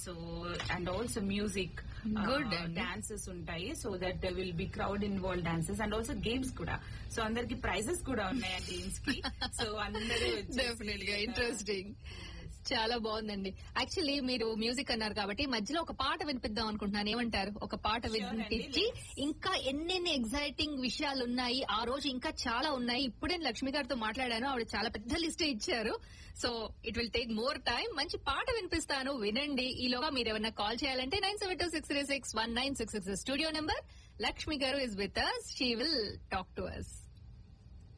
So and also music Good అండి. Dances ఉంటాయి so that will be crowd involve dances and also games కూడా so అందరికి prizes కూడా ఉన్నాయి ఆ గేమ్స్ కి సో అందరూ వచ్చేసి, డెఫినెట్ గా ఇంట్రెస్టింగ్ చాలా బాగుందండి యాక్చువల్లీ మీరు మ్యూజిక్ అన్నారు కాబట్టి మధ్యలో ఒక పాట వినిపిద్దాం అనుకుంటున్నాను ఏమంటారు ఒక పాట Sure అండి, వినిపించి ఇంకా ఎన్నెన్ని ఎగ్జైటింగ్ విషయాలు ఉన్నాయి ఆ రోజు ఇంకా చాలా ఉన్నాయి ఇప్పుడే లక్ష్మి గారితో మాట్లాడాను ఆవిడ చాలా పెద్ద లిస్ట్ ఇచ్చారు so it will take more time మంచి పాట వినిపిస్తాను వినండి ఈలోగా మీరు ఏమన్నా కాల్ చేయాలంటే nine seven two six three six one nine six six studio number Lakshmi గారు is with us she will talk to us